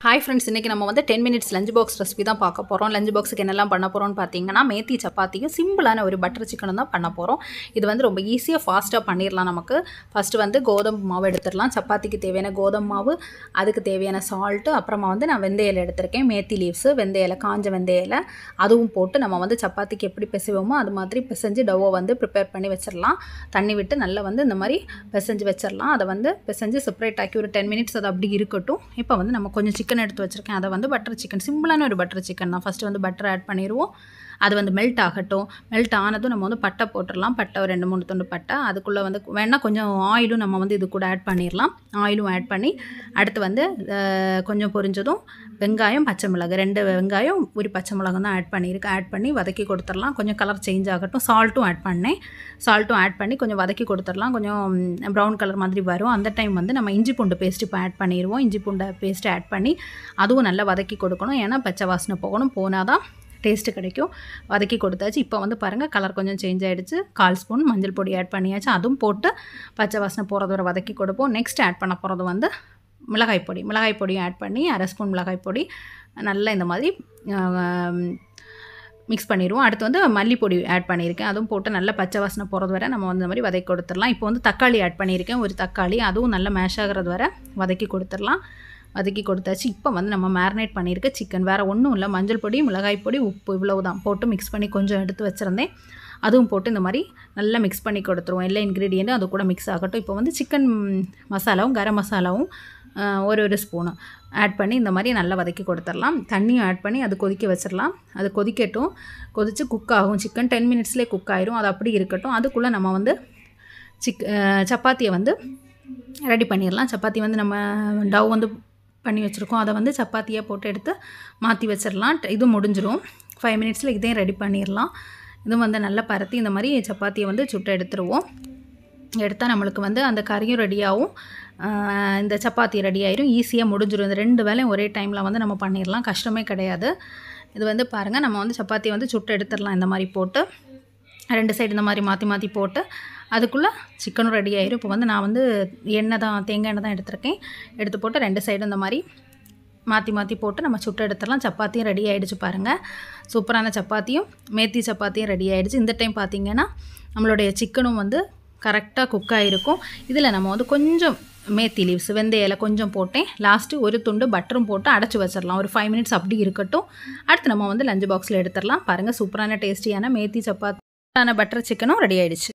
hi friends இன்றைக்கி நம்ம வந்து ten minutes lunch box recipe தான் பார்க்க போகிறோம் லஞ்ச் பாக்ஸுக்கு என்னெல்லாம் பண்ண போகிறோம்னு பார்த்தீங்கன்னா மேத்தி சப்பாத்தியும் சிம்பிளான ஒரு பட்டர் சிக்கனும் தான் பண்ண போகிறோம் இது வந்து ரொம்ப ஈஸியாக ஃபாஸ்ட்டாக பண்ணிடலாம் நமக்கு ஃபஸ்ட்டு வந்து கோதம்பு மாவு எடுத்துடலாம் சப்பாத்திக்கு தேவையான கோதம்பு மாவு அதுக்கு தேவையான சால்ட்டு அப்புறமா வந்து நான் வெந்தய இலை எடுத்திருக்கேன் மேத்தி லீவ்ஸு வெந்தய இலை காஞ்ச வெந்தய இலை அதுவும் போட்டு நம்ம வந்து சப்பாத்திக்கு எப்படி பிசைவோமோ அது மாதிரி பிசைஞ்சு டவ்வை வந்து ப்ரிப்பேர் பண்ணி வச்சிடலாம் தண்ணி விட்டு நல்லா வந்து இந்த மாதிரி பிசைஞ்சு வச்சிடலாம் அதை வந்து பிசைஞ்சு செப்பரேட் ஆக்கி ஒரு டென் மினிட்ஸ் அது அப்படி இருக்கட்டும் இப்போ வந்து நம்ம கொஞ்சம் சிக்கன் எடுத்து வச்சுருக்கேன் அதை வந்து பட்டர் சிக்கன் சிம்பிளான ஒரு பட்டர் சிக்கன் தான் ஃபஸ்ட்டு வந்து பட்டர் ஆட் பண்ணிடுவோம் அது வந்து மெல்ட் ஆகட்டும் மெல்ட் ஆனதும் நம்ம வந்து பட்டை போட்டுடலாம் பட்டை ஒரு ரெண்டு மூணு துண்டு பட்டை அதுக்குள்ளே வந்து வேணால் கொஞ்சம் ஆயிலும் நம்ம வந்து இது கூட ஆட் பண்ணிடலாம் ஆயிலும் ஆட் பண்ணி அடுத்து வந்து அஹ், கொஞ்சம் பொரிஞ்சதும் வெங்காயம் பச்சை மிளகு ரெண்டு வெங்காயம் ஒரு பச்சை மிளகு தான் ஆட் பண்ணியிருக்கேன் ஆட் பண்ணி வதக்கி கொடுத்துடலாம் கொஞ்சம் கலர் சேஞ்ச் ஆகட்டும் சால்ட்டும் ஆட் பண்ணேன் சால்ட்டும் ஆட் பண்ணி கொஞ்சம் வதக்கி கொடுத்துடலாம் கொஞ்சம் ப்ரௌன் கலர் மாதிரி வரும் அந்த டைம் வந்து நம்ம இஞ்சி பூண்டு பேஸ்ட் இப்போ ஆட் பண்ணிடுவோம் இஞ்சி பூண்டு பேஸ்ட் ஆட் பண்ணி அதுவும் நல்லா வதக்கி கொடுக்கணும் ஏன்னா பச்சை வாசனை போகணும் போனால் தான் டேஸ்ட்டு கிடைக்கும் வதக்கி கொடுத்தாச்சு இப்போ வந்து பாருங்கள் கலர் கொஞ்சம் சேஞ்ச் ஆகிடுச்சு கால் ஸ்பூன் மஞ்சள் பொடி ஆட் பண்ணியாச்சு அதுவும் போட்டு பச்சை வாசனை போகிறது வரை வதக்கி கொடுப்போம் நெக்ஸ்ட் ஆட் பண்ண போகிறது வந்து மிளகாய் பொடி மிளகாய் பொடியும் ஆட் பண்ணி அரை ஸ்பூன் மிளகாய் பொடி நல்லா இந்த மாதிரி மிக்ஸ் பண்ணிடுவோம் அடுத்து வந்து மல்லிப்பொடி ஆட் பண்ணியிருக்கேன் அதுவும் போட்டு நல்லா பச்சை வாசனை போகிறது வரை நம்ம வந்து இந்த மாதிரி வதக்கி கொடுத்துடலாம் இப்போ வந்து தக்காளி ஆட் பண்ணியிருக்கேன் ஒரு தக்காளி அதுவும் நல்லா மேஷ் ஆகிறது வரை வதக்கி கொடுத்துடலாம் வதக்கி கொடுத்தாச்சு இப்போ வந்து நம்ம மேரினேட் பண்ணியிருக்க சிக்கன் வேறு ஒன்றும் இல்லை மஞ்சள் பொடி மிளகாய் பொடி உப்பு இவ்வளவு தான் போட்டு மிக்ஸ் பண்ணி கொஞ்சம் எடுத்து வச்சுருந்தேன் அதுவும் போட்டு இந்த மாதிரி நல்லா மிக்ஸ் பண்ணி கொடுத்துருவோம் எல்லா இன்க்ரீடியண்ட்டும் அது கூட மிக்ஸ் ஆகட்டும் இப்போ வந்து சிக்கன் மசாலாவும் கரம் மசாலாவும் ஆஹ், ஒரு ஒரு ஸ்பூனு ஆட் பண்ணி இந்த மாதிரி நல்லா வதக்கி கொடுத்துடலாம் தண்ணியும் ஆட் பண்ணி அது கொதிக்க வச்சிடலாம் அது கொதிக்கட்டும் கொதித்து குக் ஆகும் சிக்கன் டென் மினிட்ஸ்லேயே குக் ஆயிரும் அது அப்படி இருக்கட்டும் அதுக்குள்ளே நம்ம வந்து சிக் ஆஹ், சப்பாத்தியை வந்து ரெடி பண்ணிடலாம் சப்பாத்தி வந்து நம்ம டவ் வந்து பண்ணி வச்சுருக்கோம் அதை வந்து சப்பாத்தியாக போட்டு எடுத்து மாற்றி வச்சிடலாம் இது முடிஞ்சிரும் ஃபைவ் மினிட்ஸில் இதையும் ரெடி பண்ணிடலாம் இதுவும் வந்து நல்லா பரத்தி இந்த மாதிரி சப்பாத்தியை வந்து சுட்டு எடுத்துருவோம் எடுத்தால் நம்மளுக்கு வந்து அந்த கறியும் ரெடியாகும் இந்த சப்பாத்தி ரெடி ஆயிரும் ஈஸியாக முடிஞ்சிடும் இந்த ரெண்டு வேலையும் ஒரே டைமில் வந்து நம்ம பண்ணிடலாம் கஷ்டமே கிடையாது இது வந்து பாருங்கள் நம்ம வந்து சப்பாத்தியை வந்து சுட்டு எடுத்துடலாம் இந்த மாதிரி போட்டு ரெண்டு சைடு இந்த மாதிரி மாற்றி மாற்றி போட்டு அதுக்குள்ளே சிக்கனும் ரெடி ஆயிரும் இப்போ வந்து நான் வந்து எண்ணெய் தான் தேங்காய் எண்ணெய் தான் எடுத்திருக்கேன் எடுத்து போட்டு ரெண்டு சைடு இந்த மாதிரி மாற்றி மாற்றி போட்டு நம்ம சுட்டு எடுத்துடலாம் சப்பாத்தியும் ரெடி ஆகிடுச்சு பாருங்கள் சூப்பரான சப்பாத்தியும் மேத்தி சப்பாத்தியும் ரெடி ஆகிடுச்சு இந்த டைம் பார்த்தீங்கன்னா நம்மளுடைய சிக்கனும் வந்து கரெக்டாக குக் ஆகிருக்கும் இதில் நம்ம வந்து கொஞ்சம் மேத்தி லீவ்ஸ் வெந்தய இலை கொஞ்சம் போட்டேன் லாஸ்ட்டு ஒரு துண்டு பட்டரும் போட்டு அடைச்சி வச்சிடலாம் ஒரு ஃபைவ் மினிட்ஸ் அப்படி இருக்கட்டும் அடுத்து நம்ம வந்து லஞ்ச் பாக்ஸில் எடுத்துடலாம் பாருங்கள் சூப்பரான டேஸ்டியான மேத்தி சப்பாத்தியான பட்டர் சிக்கனும் ரெடி ஆயிடுச்சு